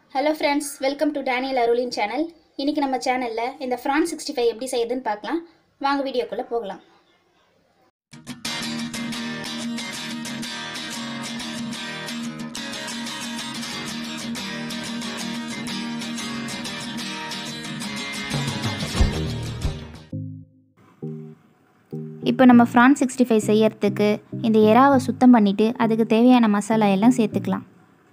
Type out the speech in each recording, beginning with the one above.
hello friends welcome to Daniel அருளின் channel இன்றைக்கி நம்ம சேனலில் இந்த ஃப்ரான் சிக்ஸ்டி ஃபைவ் எப்படி செய்யுதுன்னு பார்க்கலாம் வாங்க வீடியோக்குள்ளே போகலாம் இப்போ நம்ம ஃப்ரான் சிக்ஸ்டி ஃபைவ் செய்யறதுக்கு இந்த எறாவை சுத்தம் பண்ணிவிட்டு அதுக்கு தேவையான மசாலா எல்லாம் சேர்த்துக்கலாம்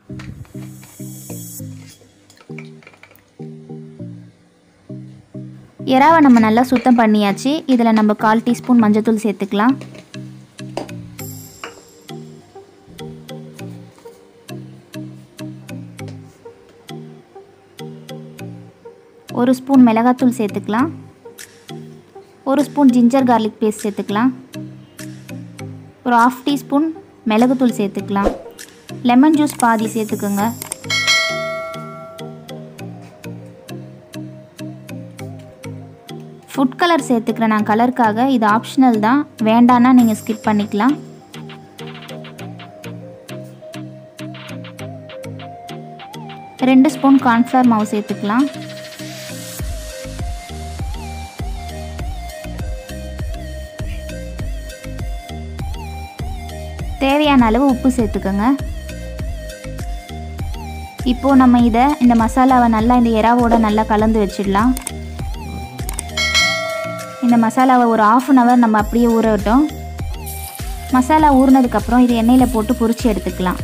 எறாவை நம்ம நல்லா சுத்தம் பண்ணியாச்சு இதில் நம்ம கால் டீஸ்பூன் மஞ்சத்தூள் சேர்த்துக்கலாம் ஒரு ஸ்பூன் மிளகாத்தூள் சேர்த்துக்கலாம் ஒரு ஸ்பூன் ஜிஞ்சர் கார்லிக் பேஸ்ட் சேர்த்துக்கலாம் ஒரு ஆஃப் டீஸ்பூன் மிளகுத்தூள் சேர்த்துக்கலாம் லெமன் ஜூஸ் பாதி சேர்த்துக்கோங்க ஃபுட் கலர் சேர்த்துக்கிறேன் நான் கலருக்காக இது ஆப்ஷனல் தான் வேண்டான்னா நீங்கள் ஸ்கிப் பண்ணிக்கலாம் ரெண்டு ஸ்பூன் கார்ன்ஃப்ளவர் மாவு சேர்த்துக்கலாம் தேவையான அளவு உப்பு சேர்த்துக்கோங்க இப்போது நம்ம இதை இந்த மசாலாவை நல்லா இந்த எறாவோட நல்லா கலந்து வச்சிடலாம் இந்த மசாலாவை ஒரு ஆஃப் அன் ஹவர் நம்ம அப்படியே ஊற விட்டோம் மசாலா ஊறினதுக்கப்புறம் இது எண்ணெயில் போட்டு பொரிச்சு எடுத்துக்கலாம்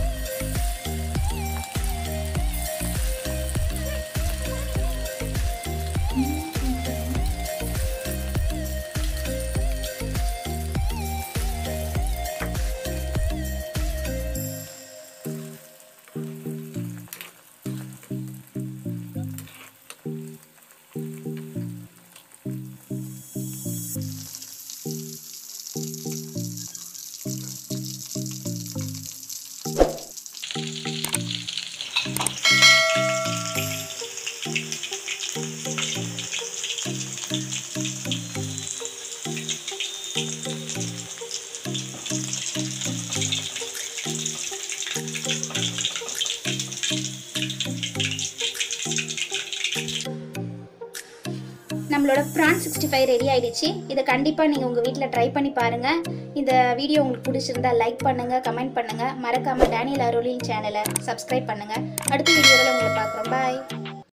நம்மளோட ப்ரான் சிக்ஸ்டி ஃபைவ் ரெடி ஆயிடுச்சு இதை கண்டிப்பாக நீங்கள் உங்கள் வீட்டில் ட்ரை பண்ணி பாருங்கள் இந்த வீடியோ உங்களுக்கு பிடிச்சிருந்தா லைக் பண்ணுங்கள் கமெண்ட் பண்ணுங்கள் மறக்காமல் டேனியல் அருளின் சேனலை சப்ஸ்கிரைப் பண்ணுங்கள் அடுத்த வீடியோவில் உங்களை பார்க்குறோம் பாய்